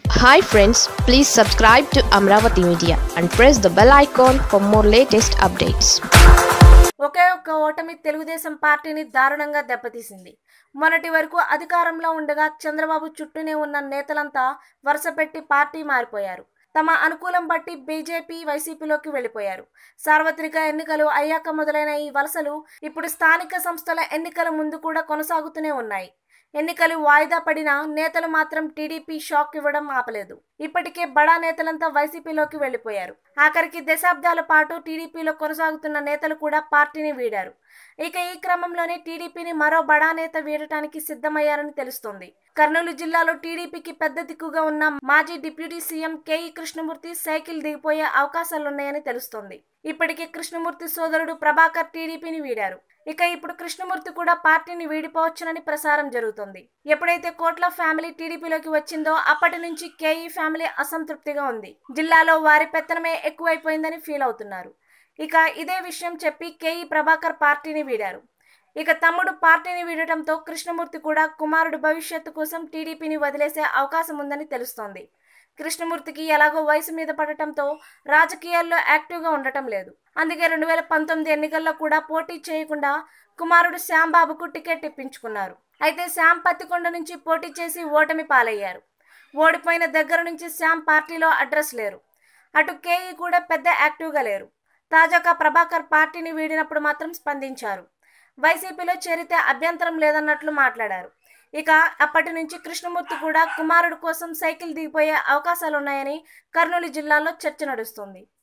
hi friends please subscribe to Amaravati media and press the bell icon for more latest updates ఒకే ఒక్క ఓటమి తెలుగుదేశం పార్టీని దారుణంగా దెబ్బతీసింది మొన్నటి వరకు అధికారంలో ఉండగా చంద్రబాబు చుట్టూనే ఉన్న నేతలంతా వరుసపెట్టి పార్టీ మారిపోయారు తమ అనుకూలం బట్టి బీజేపీ వైసీపీలోకి వెళ్ళిపోయారు సార్వత్రిక ఎన్నికలు అయ్యాక మొదలైన ఈ వలసలు ఇప్పుడు స్థానిక సంస్థల ఎన్నికల ముందు కూడా కొనసాగుతూనే ఉన్నాయి ఎన్నికలు వాయిదా పడినా నేతలు మాత్రం టీడీపీ షాక్ ఇవ్వడం ఆపలేదు ఇప్పటికే బడా నేతలంతా వైసీపీలోకి వెళ్లిపోయారు ఆఖరికి దశాబ్దాల పాటు టీడీపీలో కొనసాగుతున్న నేతలు కూడా పార్టీని వీడారు ఇక ఈ క్రమంలోనే టీడీపీని మరో బడా నేత వీడటానికి సిద్ధమయ్యారని తెలుస్తోంది కర్నూలు జిల్లాలో టీడీపీకి పెద్ద దిక్కుగా ఉన్న మాజీ deputy CM KE Krishnamurthy cycle దిగిపోయే అవకాశాలున్నాయని తెలుస్తోంది ఇప్పటికే కృష్ణమూర్తి సోదరుడు ప్రభాకర్ టీడీపీని వీడారు ఇక ఇప్పుడు కృష్ణమూర్తి కూడా పార్టీని వీడిపోవచ్చునని ప్రసారం జరుగుతుంది ఎప్పుడైతే కోట్ల ఫ్యామిలీ టీడీపీలోకి వచ్చిందో అప్పటి నుంచి కేఈ ఫ్యామిలీ అసంతృప్తిగా ఉంది జిల్లాలో వారి పెత్తనమే ఎక్కువైపోయిందని ఫీల్ అవుతున్నారు ఇక ఇదే విషయం చెప్పి కేఈ ప్రభాకర్ పార్టీని వీడారు ఇక తమ్ముడు పార్టీని వీడటంతో కృష్ణమూర్తి కూడా కుమారుడు భవిష్యత్తు కోసం టీడీపీని వదిలేసే అవకాశం ఉందని తెలుస్తోంది కృష్ణమూర్తికి ఎలాగో వయసు మీద పడటంతో రాజకీయాల్లో యాక్టివ్గా ఉండటం లేదు అందుకే రెండు వేల పంతొమ్మిది ఎన్నికల్లో కూడా పోటీ చేయకుండా కుమారుడు శ్యాంబాబుకు టికెట్ ఇప్పించుకున్నారు అయితే శ్యామ్ పత్తికొండ నుంచి పోటీ చేసి ఓటమి పాలయ్యారు ఓడిపోయిన దగ్గర నుంచి శ్యామ్ పార్టీలో అడ్రస్ లేరు అటు కేఈ కూడా పెద్ద యాక్టివ్గా లేరు తాజాగా ప్రభాకర్ పార్టీని వీడినప్పుడు మాత్రం స్పందించారు వైసీపీలో చేరితే అభ్యంతరం లేదన్నట్లు మాట్లాడారు ఇక అప్పటి నుంచి కృష్ణమూర్తి కూడా కుమారుడు కోసం సైకిల్ దిగిపోయే అవకాశాలున్నాయని కర్నూలు జిల్లాలో చర్చ నడుస్తుంది